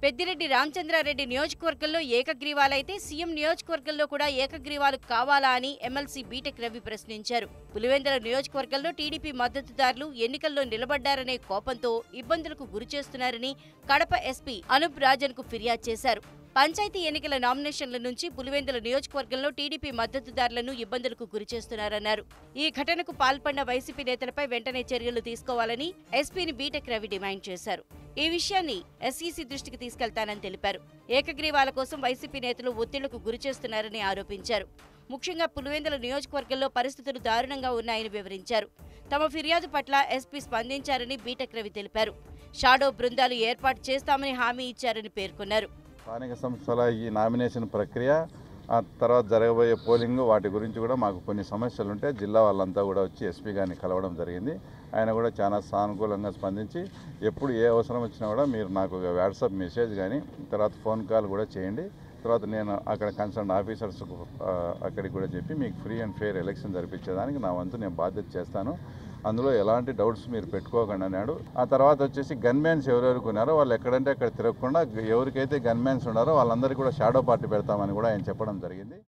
పెద్దిరెడ్డి రామచంద్రారెడ్డి నియోజకవర్గంలో ఏకగ్రీవాలైతే సీఎం నియోజకవర్గంలో కూడా ఏకగ్రీవాలు కావాలా అని ఎమ్మెల్సీ బీటెక్ రవి ప్రశ్నించారు పులివెందుల నియోజకవర్గంలో టీడీపీ మద్దతుదారులు ఎన్నికల్లో నిలబడ్డారనే కోపంతో ఇబ్బందులకు గురిచేస్తున్నారని కడప ఎస్పీ అనూప్ రాజన్ కు ఫిర్యాదు చేశారు పంచాయతీ ఎన్నికల నామినేషన్ల నుంచి పులివెందుల నియోజకవర్గంలో టీడీపీ మద్దతుదారులను ఇబ్బందులకు గురిచేస్తున్నారన్నారు ఈ ఘటనకు పాల్పడిన వైసీపీ నేతలపై వెంటనే చర్యలు తీసుకోవాలని ఎస్పీని బీటెక్ రవి డిమాండ్ చేశారు ఈ విషయాన్ని ఎస్ఈసీ దృష్టికి తీసుకెళ్తానని తెలిపారు ఏకగ్రీవాల కోసం వైసీపీ నేతలు ఒత్తిళ్లకు గురిచేస్తున్నారని ఆరోపించారు ముఖ్యంగా పులివెందుల నియోజకవర్గంలో పరిస్థితులు దారుణంగా ఉన్నాయని వివరించారు తమ ఫిర్యాదు పట్ల ఎస్పీ స్పందించారని బీటెక్ రవి తెలిపారు షాడో బృందాలు ఏర్పాటు చేస్తామని హామీ ఇచ్చారని పేర్కొన్నారు స్థానిక సంస్థల ఈ నామినేషన్ ప్రక్రియ ఆ తర్వాత జరగబోయే పోలింగ్ వాటి గురించి కూడా మాకు కొన్ని సమస్యలు ఉంటే జిల్లా వాళ్ళంతా కూడా వచ్చి ఎస్పీ గారిని కలవడం జరిగింది ఆయన కూడా చాలా సానుకూలంగా స్పందించి ఎప్పుడు ఏ అవసరం వచ్చినా కూడా మీరు నాకు ఒక వాట్సాప్ మెసేజ్ కానీ తర్వాత ఫోన్ కాల్ కూడా చేయండి తర్వాత నేను అక్కడ కన్సర్న్ ఆఫీసర్స్కు ఆ, అక్కడికి కూడా చెప్పి మీకు ఫ్రీ అండ్ ఫెయిర్ ఎలక్షన్ జరిపించేదానికి నా వంతు నేను బాధ్యత చేస్తాను అందులో ఎలాంటి డౌట్స్ మీరు పెట్టుకోకండి అన్నాడు ఆ తర్వాత వచ్చేసి గన్మ్యాన్స్ ఎవరెవరికి ఉన్నారో వాళ్ళు ఎక్కడంటే అక్కడ తిరగకుండా ఎవరికైతే గన్మ్యాన్స్ ఉన్నారో వాళ్ళందరికీ కూడా షాడో పార్టీ పెడతామని కూడా ఆయన చెప్పడం జరిగింది